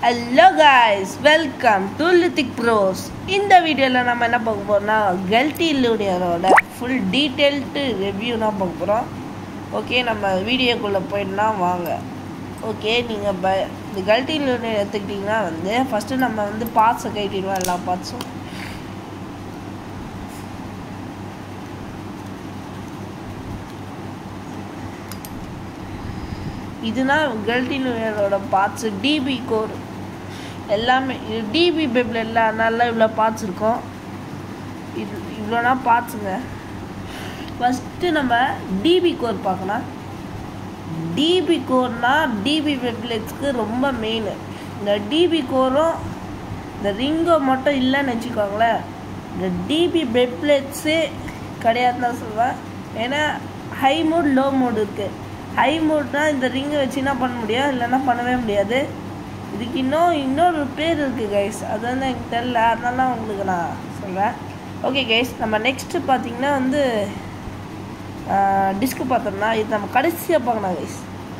hello guys welcome to Lithik bros இந்த வீடியோவில் நம்ம என்ன பார்க்க போகிறோம்னா கல்டி லூனியரோட ஃபுல் டீட்டெயில்டு ரிவ்யூ தான் பார்க்க போகிறோம் ஓகே நம்ம வீடியோக்குள்ளே போயிடலாம் வாங்க ஓகே நீங்கள் ப இந்த கல்டி லூனியர் எடுத்துக்கிட்டிங்கன்னா வந்து ஃபஸ்ட்டு நம்ம வந்து பார்ட்ஸை கைட்டிடுவோம் எல்லா பார்ட்ஸும் இதுனா கல்டி லூனியரோட பார்ட்ஸு டிபி கோர் எல்லாமே டிபி பேப்பில் எல்லாம் நல்லா இவ்வளோ பார்ட்ஸ் இருக்கும் இது இவ்வளோனா பார்ட்ஸுங்க ஃபஸ்ட்டு நம்ம டிபி கோர் பார்க்கலாம் டிபி கோர்னா டிபி வெப்லெட்ஸ்க்கு ரொம்ப மெயின் இந்த டிபி கோரும் இந்த ரிங்கோ மட்டும் இல்லைன்னு வச்சுக்கோங்களேன் இந்த டிபி வெப்லெட்ஸே கிடையாதுன்னு தான் சொல்லுவேன் ஏன்னா ஹை மோட் லோ மோட் இருக்குது ஹை மோட்னா இந்த ரிங்கை வச்சு என்ன பண்ண முடியும் இல்லைன்னா பண்ணவே முடியாது இதுக்கு இன்னும் இன்னொரு பேர் இருக்குது கைஸ் அது வந்து எனக்கு தெரில அதனால உங்களுக்கு நான் சொல்கிறேன் ஓகே கைஸ் நம்ம நெக்ஸ்ட்டு பார்த்தீங்கன்னா வந்து டிஸ்க்கு பார்த்தோம்னா இது நம்ம கடைசியாக பார்க்கணும் கைஸ்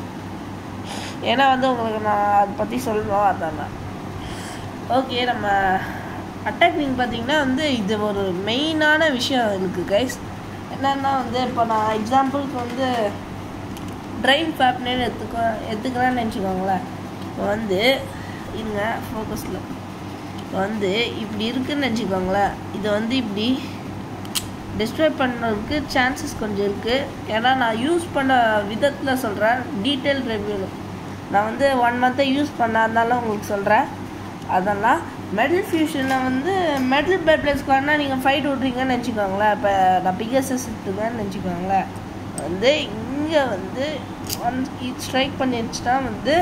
ஏன்னா வந்து உங்களுக்கு நான் அதை பற்றி சொல்லணும் அதான் ஓகே நம்ம அட்டாக் விங் பார்த்தீங்கன்னா வந்து இது ஒரு மெயினான விஷயம் இருக்குது கைஸ் என்னென்னா வந்து இப்போ நான் எக்ஸாம்பிளுக்கு வந்து ட்ரைன் ஃபேப்னு எடுத்துக்க எடுத்துக்கிறேன்னு நினச்சிக்கோங்களேன் இப்போ வந்து இருங்க ஃபோக்கஸில் இப்போ வந்து இப்படி இருக்குன்னு நினச்சிக்கோங்களேன் இதை வந்து இப்படி டிஸ்ட்ராய் பண்ணுறதுக்கு சான்சஸ் கொஞ்சம் இருக்குது ஏன்னா நான் யூஸ் பண்ண விதத்தில் சொல்கிறேன் டீட்டெயில் ரிவ்யூவில் நான் வந்து ஒன் மந்த்தை யூஸ் பண்ணாதனால உங்களுக்கு சொல்கிறேன் அதெல்லாம் மெடல் ஃபியூஷனை வந்து மெடல் பேட்லேஸ்க்கு வேணால் நீங்கள் ஃபைட் விட்றீங்கன்னு நினச்சிக்கோங்களேன் இப்போ நான் பிகஸஸ் எடுத்துக்கேன்னு நினச்சிக்கோங்களேன் வந்து இங்கே வந்து ஒன் ஸ்ட்ரைக் பண்ணிடுச்சுன்னா வந்து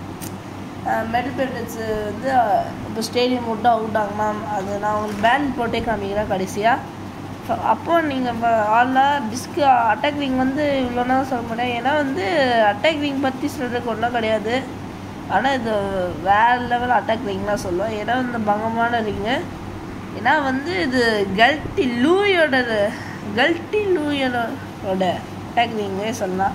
மெடல் பேட்லெட்ஸு வந்து இப்போ ஸ்டேடியம் விட்டு அவுட் ஆகலாம் அது நான் உங்களுக்கு பேன் போட்டே காமிக்கிறேன் கடைசியாக அப்போ நீங்கள் ஆளாக டிஸ்க்கு அட்டாக் விங் வந்து இவ்வளோனா சொல்ல முடியாது ஏன்னா வந்து அட்டாக் விங் பற்றி சொல்கிறதுக்கு ஒன்றும் கிடையாது ஆனால் இது வேறு லெவல் அட்டாக் விங்லாம் சொல்லுவோம் ஏன்னா இந்த பங்கமான ரிங்கு ஏன்னா வந்து இது கல்டி லூயோட கல்டி லூயோட அட்டாக் விங்கே சொல்லலாம்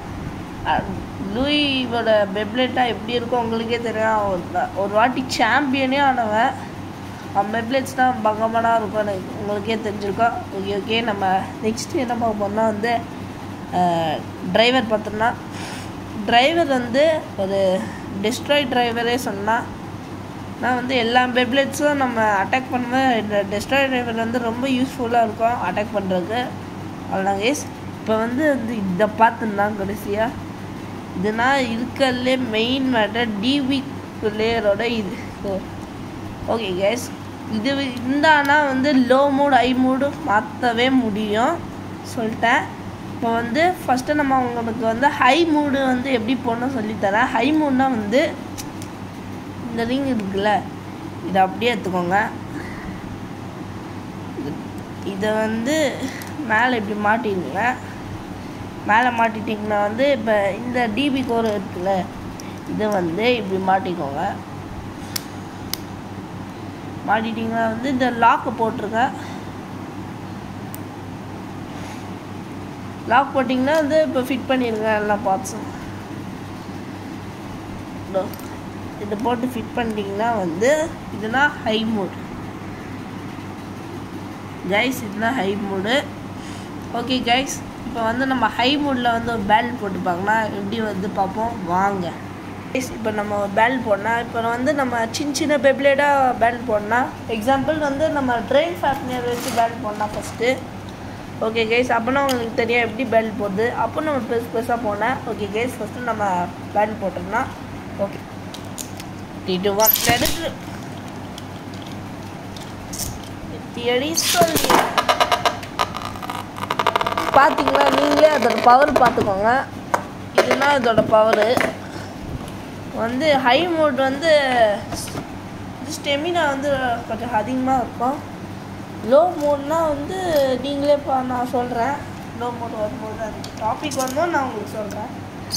லூயோட பெப்லெட்டாக எப்படி இருக்கும் உங்களுக்கே தெரியும் ஒரு வாட்டி சாம்பியனே ஆனவன் மெப்லெட்ஸ் தான் பங்கமனாக இருக்கும் எனக்கு உங்களுக்கே தெரிஞ்சிருக்கோம் ஓகே ஓகே நம்ம நெக்ஸ்ட்டு என்ன பார்க்க போகிறோம்னா வந்து டிரைவர் பார்த்தோம்னா டிரைவர் வந்து ஒரு டிஸ்ட்ராய் டிரைவரே சொன்னால் நான் வந்து எல்லா பெப்லெட்ஸும் நம்ம அட்டாக் பண்ணும்போது இந்த டெஸ்ட்ராய் டிரைவர் வந்து ரொம்ப யூஸ்ஃபுல்லாக இருக்கும் அட்டாக் பண்ணுறதுக்கு அவ்வளோதான் கேஸ் இப்போ வந்து வந்து இதை பார்த்துருந்தான் கடைசியாக இதுனா இருக்கிறதுலே மெயின் மேட்டர் டிவி பிளேயரோட இது ஓகே கேஸ் இது இருந்தானா வந்து லோ மூடு ஹை மூடு மாற்றவே முடியும் சொல்லிட்டேன் இப்போ வந்து ஃபஸ்ட்டு நம்ம உங்களுக்கு வந்து ஹை மூடு வந்து எப்படி போடணும் சொல்லித்தரேன் ஹை மூட்னா வந்து இந்த ரிங் இருக்குல்ல இதை அப்படியே எடுத்துக்கோங்க இதை வந்து மேலே இப்படி மாட்டிடுங்க மேலே மாட்டிட்டிங்கன்னா வந்து இப்போ இந்த டிபி கோர் இருக்குல்ல இதை வந்து இப்படி மாட்டிக்கோங்க மாட்டிட்டிங்கன்னா வந்து இந்த லாக்கை போட்டுருங்க லாக் போட்டிங்கன்னா வந்து இப்போ ஃபிட் பண்ணிடுங்க எல்லா பார்ட்ஸும் இதை போட்டு ஃபிட் பண்ணிட்டீங்கன்னா வந்து இதுனா ஹை மூட் கைஸ் இதுனா ஹை மூடு ஓகே கைஸ் இப்போ வந்து நம்ம ஹை மூடில் வந்து ஒரு பேல் போட்டுப்பாங்கன்னா எப்படி வந்து பார்ப்போம் வாங்க இப்போ நம்ம பேல் போடணும் இப்போ வந்து நம்ம சின்ன சின்ன பெப்ளேடாக பேல் போடணும் எக்ஸாம்பிள் வந்து நம்ம ட்ரெயின் ஃபேக்னர் வச்சு பேல் போடணும் ஃபஸ்ட்டு ஓகே கேஸ் அப்போனா உங்களுக்கு தெரியும் எப்படி பேல் போடுது அப்போ நம்ம பெருசு பெருசாக போனேன் ஓகே கேஸ் ஃபஸ்ட்டு நம்ம பேல் போட்டோம்னா ஓகே இது ஒன் எடுத்து எடி சொல்லி பார்த்தீங்களா நீங்களே அதோட பவர் பார்த்துக்கோங்க இதுனா இதோட பவரு வந்து ஹை மோட் வந்து ஸ்டெமினா வந்து கொஞ்சம் அதிகமாக இருக்கும் லோ மோட்னா வந்து நீங்களே இப்போ நான் சொல்கிறேன் லோ மோட் வரும்போது அந்த டாபிக் வரும்போது நான் உங்களுக்கு சொல்கிறேன்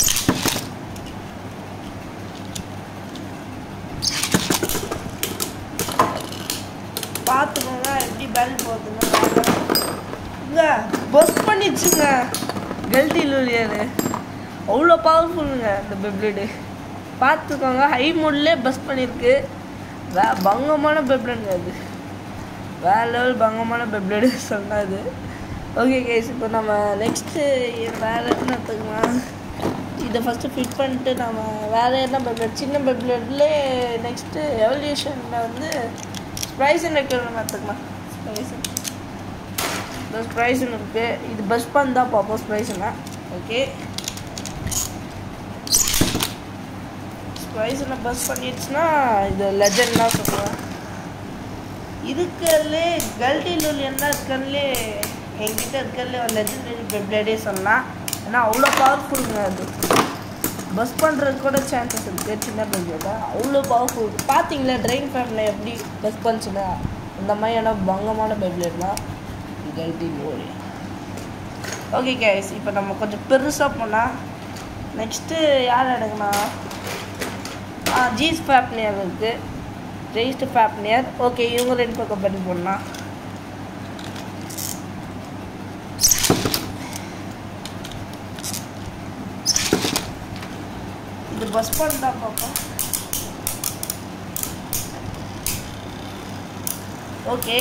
பார்த்துக்கோங்க எப்படி பெல் போகுதுன்னு இங்கே பஸ் பண்ணிடுச்சுங்க கல்டி லூரியரு அவ்வளோ பவர்ஃபுல்லுங்க இந்த பெப்ளேடு பார்த்துக்கோங்க ஹை மூட்லேயே பஸ் பண்ணியிருக்கு வே பங்கமான பெப்ளேடுங்க அது வேற லெவல் பங்கமான பெப்ளேடு சொன்னாது ஓகே கேஸ் இப்போ நம்ம நெக்ஸ்ட்டு வேறு என்ன எடுத்துக்கலாம் இதை ஃபஸ்ட்டு ஃபிட் பண்ணிட்டு நம்ம வேறு என்ன பெப்ளேட் சின்ன பெப்ளேட்லேயே நெக்ஸ்ட்டு எவல்யூஷனில் வந்து ஸ்ப்ரைசன் வைக்கணும்னு எடுத்துக்கலாம் ஸ்ப்ரைசன் பஸ் ப்ரைஸன் இருக்குது இது பஸ் பண்ண தான் பார்ப்போம் ஸ்ப்ரைஸனை ஓகே ஸ்ப்ரைஸனை பஸ் பண்ணிடுச்சுன்னா இது லெஜண்ட் தான் சொல்லுவேன் இருக்கிறதுலே கல்டி லூலியன் தான் இருக்கிறதுலே என்கிட்ட இருக்கிறதுலே ஒரு லெஜண்டரி பெப்ளேடே சொல்லலாம் ஏன்னா அவ்வளோ பவர்ஃபுல்லுங்க அது பஸ் பண்ணுறதுக்கு கூட சான்சஸ் இருக்குது சின்ன பெப்ளேட அவ்வளோ பவர்ஃபுல் பார்த்தீங்களா ட்ரெயின் ஃபேமில் எப்படி பஸ் பண்ணுச்சுன்னா இந்த மாதிரியான பங்கமான பெப்ளேட் தான் கல்டி லூலியன் ஓகே கேஸ் இப்போ நம்ம கொஞ்சம் பெருசாக போனால் நெக்ஸ்ட்டு யார் எடுக்கணும் ஆ ஜீஸ் ஃபேப்னியர் இருக்குது ஜெயிஸ்ட் ஃபேப்னியர் ஓகே இவங்க ரெண்டு பக்கம் பண்ணி போடலாம் இது பஸ் பண்ணா பாப்பா ஓகே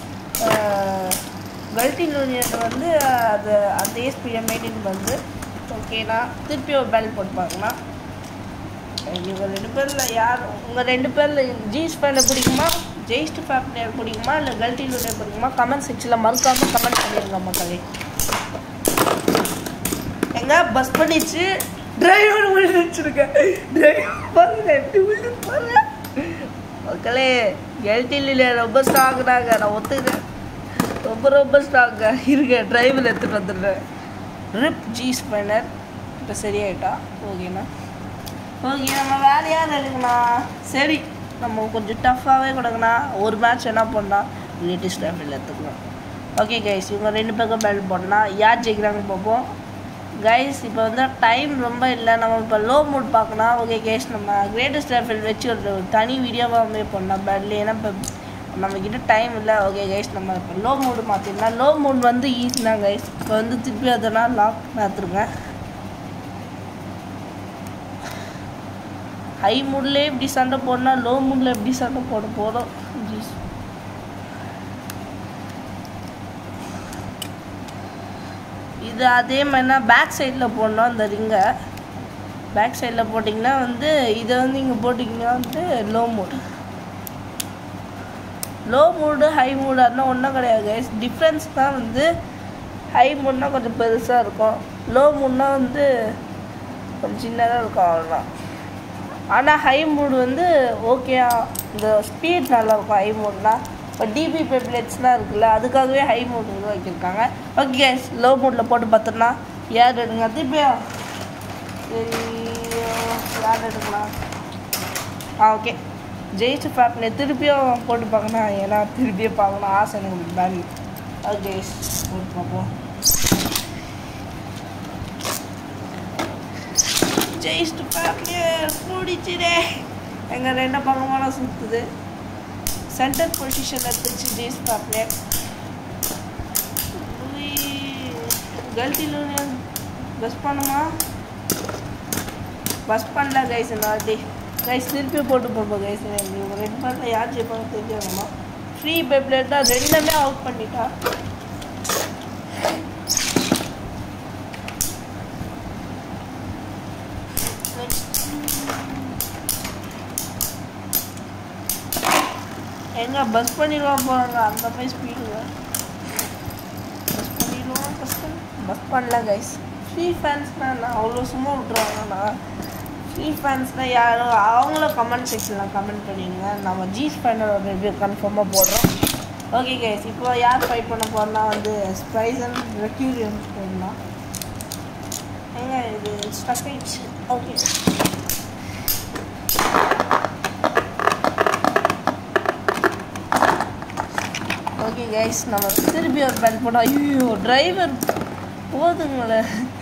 கல்டி யூனியன் வந்து அது அந்த ஏஸ்பியை மெயின்டைன் பண்ணுது ஓகேண்ணா திருப்பி ஒரு பெல் போட்டு பார்க்கலாம் இவங்க ரெண்டு பேரில் யார் உங்கள் ரெண்டு பேரில் ஜீஸ் ஃபேனை பிடிக்குமா ஜெயிஸ்ட் ஃபேப்னியர் பிடிக்குமா இல்லை கல்டி யூனியன் பிடிக்குமா கமெண்ட் செக்ஷனில் மறக்காமல் கமெண்ட் பண்ணிடுங்க மக்களே எங்க பஸ் பண்ணிச்சு டிரைவர் விழுந்துச்சிருக்கேன் டிரைவர் பாருங்க எப்படி விழுந்து பாருங்க மக்களே எல்டில ரொம்ப ஸ்ட்ராங்னாங்க நான் ஒத்துக்கிறேன் ரொம்ப ரொம்ப ஸ்ட்ராங்க இருங்க டிரைவர் எடுத்துகிட்டு வந்துடுறேன் ரிப் ஜி ஸ்பைனர் இப்போ சரியாயிட்டா ஓகேண்ணா ஓகே நம்ம வேறு யார் எடுக்கலாம் சரி நம்ம கொஞ்சம் டஃப்பாகவே கொடுங்கண்ணா ஒரு மேட்ச் என்ன பண்ணலாம் லேட்டஸ்ட் லெவலில் எடுத்துக்கலாம் ஓகே கைஸ் இவங்க ரெண்டு பக்கம் பேல் போடலாம் யார் ஜெயிக்கிறாங்கன்னு பார்ப்போம் கைஸ் இப்போ வந்து டைம் ரொம்ப இல்லை நம்ம இப்போ லோ மூட் பார்க்கலாம் ஓகே கேஸ் நம்ம கிரேட்டஸ்ட் லெவல் வச்சு ஒரு ஒரு தனி வீடியோவாகவே பண்ணலாம் பேட்லி ஏன்னா இப்போ நம்மக்கிட்ட டைம் இல்லை ஓகே கைஸ் நம்ம இப்போ லோ மூடு மாற்றிடலாம் லோ மூட் வந்து ஈஸி தான் கைஸ் இப்போ வந்து திருப்பி அதெல்லாம் லாக் மாற்றுருங்க ஹை மூட்லேயே இப்படி சண்டை போடனா லோ மூடில் எப்படி சண்டை போட போகிறோம் ஜீஸ் இது அதே மாதிரினா பேக் சைடில் போடணும் அந்த ரிங்கை பேக் சைடில் போட்டிங்கன்னா வந்து இதை வந்து இங்கே போட்டிங்கன்னா வந்து low mode low mode high mode அதெல்லாம் ஒன்றும் கிடையாது டிஃப்ரென்ஸ் தான் வந்து ஹை மூட்னா கொஞ்சம் பெருசாக இருக்கும் லோ மூட்னா வந்து கொஞ்சம் சின்னதாக இருக்கும் அவ்வளோதான் ஆனால் ஹை மூடு வந்து ஓகேயா இந்த ஸ்பீட் நல்லாயிருக்கும் ஹை மூட்னா இப்போ டிபி பெப்ளேட்ஸ்லாம் இருக்குல்ல அதுக்காகவே ஹை மூட் வந்து வைக்கிருக்காங்க ஓகே கேஸ் லோ மூடில் போட்டு பார்த்தோன்னா யார் எடுங்க திருப்பியா சரி யார் எடுக்கலாம் ஆ ஓகே ஜெயிச்சு பார்க்கணும் திருப்பியும் போட்டு பார்க்கணும் ஏன்னா திருப்பியும் பார்க்கணும் ஆசை எனக்கு பேக் ஓகே போட்டு பார்ப்போம் ஜெயிஸ்ட் பார்க்கலையே முடிச்சுடே எங்கள் ரெண்டு பக்கமான சுற்றுது சென்டர் பொசிஷன் எடுத்துச்சு ஜெயிஸ் பார்க்கலையே கல்ட்டியில் பஸ் பண்ணுமா பஸ் பண்ணல கைஸ் இந்த வாட்டி கைஸ் திருப்பி போட்டு பார்ப்போம் கைஸ் இவங்க ரெண்டு பேரில் யார் ஜெயிப்பாங்க தெரிஞ்சாங்கம்மா ஃப்ரீ பெப்ளேட் தான் ரெண்டுமே அவுட் பண்ணிட்டா எங்க பஸ் பண்ணிடுவான் போகிறாங்க அந்த மாதிரி ஸ்பீடுங்க பஸ் பண்ணிடுவான் ஃபஸ்ட்டு பஸ் பண்ணல கைஸ் ஃப்ரீ ஃபேன்ஸ்னால் நான் அவ்வளோ சும்மா விட்ருவாங்கண்ணா ஃப்ரீ ஃபேன்ஸ்னால் யாரும் அவங்கள கமெண்ட் செக்ஷனில் கமெண்ட் பண்ணிடுங்க நம்ம ஜீஸ் ஃபேனோட ரிவ்யூ கன்ஃபார்மாக போடுறோம் ஓகே கைஸ் இப்போ யார் ஃபைட் பண்ண போகிறோம்னா வந்து ஸ்பைசன் ரெக்யூரியன்ஸ் போடலாம் ஏங்க இது ஸ்டக் ஆயிடுச்சு ஓகே ஓகே கைஸ் நம்ம திருப்பி ஒரு பேல் போட்டோம் ஐயோ டிரைவர் போதுங்களே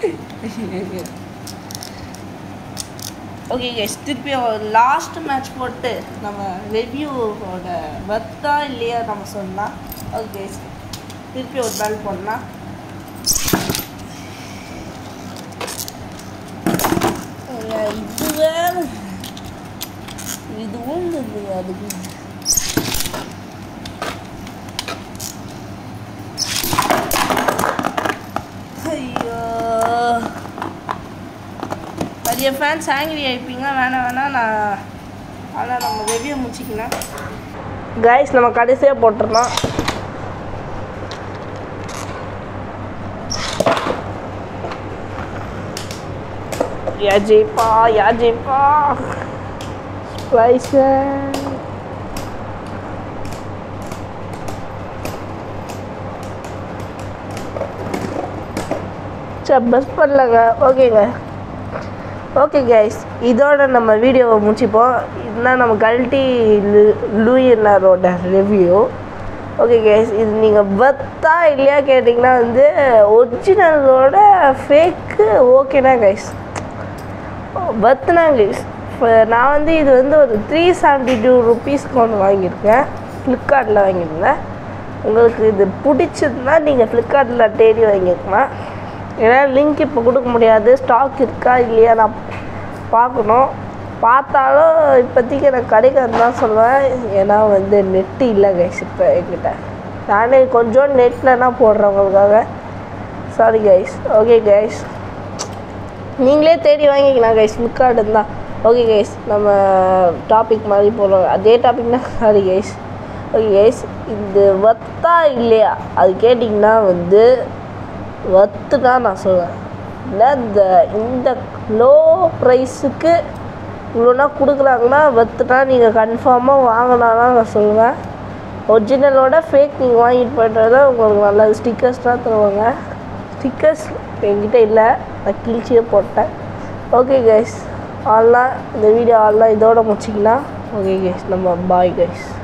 ஓகே கைஸ் திருப்பி லாஸ்ட் மேட்ச் போட்டு நம்ம ரிவ்யூவோட வர்த்தா இல்லையா நம்ம சொல்லலாம் ஓகே கைஸ் திருப்பி ஒரு பேல் போடலாம் இது வேறு இது ஊங்குது அதுக்கு ஐயோ நிறைய ஃபேன்ஸ் ஆங்கிரி ஆயிப்பீங்க வேணாம் வேணாம் நான் ஆனால் நம்ம வெளியே முடிச்சிக்கலாம் கைஸ் நம்ம கடைசியாக போட்டுருந்தோம் யா ஜெயிப்பா யா ஜெயிப்பா ஸ்பைசர் சரி பஸ் பண்ணலங்க ஓகேங்க ஓகே கைஸ் இதோட நம்ம வீடியோவை முடிச்சுப்போம் இதுதான் நம்ம கல்ட்டி லூயினரோட ரிவ்யூ ஓகே கைஸ் இது நீங்கள் பத்தா இல்லையா கேட்டிங்கன்னா வந்து ஒரிஜினலோட ஃபேக்கு ஓகேனா கைஸ் பத்துனா கைஸ் நான் வந்து இது வந்து ஒரு த்ரீ செவன்ட்டி டூ ருபீஸ்க்கு ஒன்று வாங்கியிருக்கேன் ஃப்ளிப்கார்ட்டில் வாங்கியிருந்தேன் உங்களுக்கு இது பிடிச்சதுன்னா நீங்கள் ஃப்ளிப்கார்ட்டில் தேடி வாங்கிக்கலாம் ஏன்னா லிங்க் இப்போ கொடுக்க முடியாது ஸ்டாக் இருக்கா இல்லையா நான் பார்க்கணும் பார்த்தாலும் இப்போதைக்கு எனக்கு கிடைக்காது தான் சொல்லுவேன் ஏன்னா வந்து நெட்டு இல்லை கைஸ் இப்போ என்கிட்ட நானே கொஞ்சம் நெட்லனா போடுறேன் உங்களுக்காக சாரி கைஸ் ஓகே கைஸ் நீங்களே தேடி வாங்கிக்கலாம் கைஸ் ஃப்ளிப்கார்ட் இருந்தால் ஓகே கைஸ் நம்ம டாபிக் மாதிரி போகிறோம் அதே டாபிக்னா சாரி கைஸ் ஓகே கைஸ் இது வத்தா இல்லையா அது கேட்டிங்கன்னா வந்து வத்து தான் நான் சொல்லுவேன் இல்லை இந்த இந்த லோ ப்ரைஸுக்கு இவ்வளோனா கொடுக்குறாங்கன்னா வத்துனா நீங்கள் கன்ஃபார்மாக வாங்கினானா நான் சொல்லுவேன் ஒரிஜினலோட ஃபேக் நீங்கள் வாங்கிட்டு போய்ட்டு தான் உங்களுக்கு நல்ல ஸ்டிக்கர்ஸ்லாம் தருவாங்க ஸ்டிக்கர்ஸ் என்கிட்ட இல்லை நான் கிழிச்சியே போட்டேன் ஓகே கைஸ் ஆல்லாம் இந்த வீடியோ ஆல்லாம் இதோட முடிச்சிக்கலாம் ஓகே கைஸ் நம்ம பாய் கைஸ்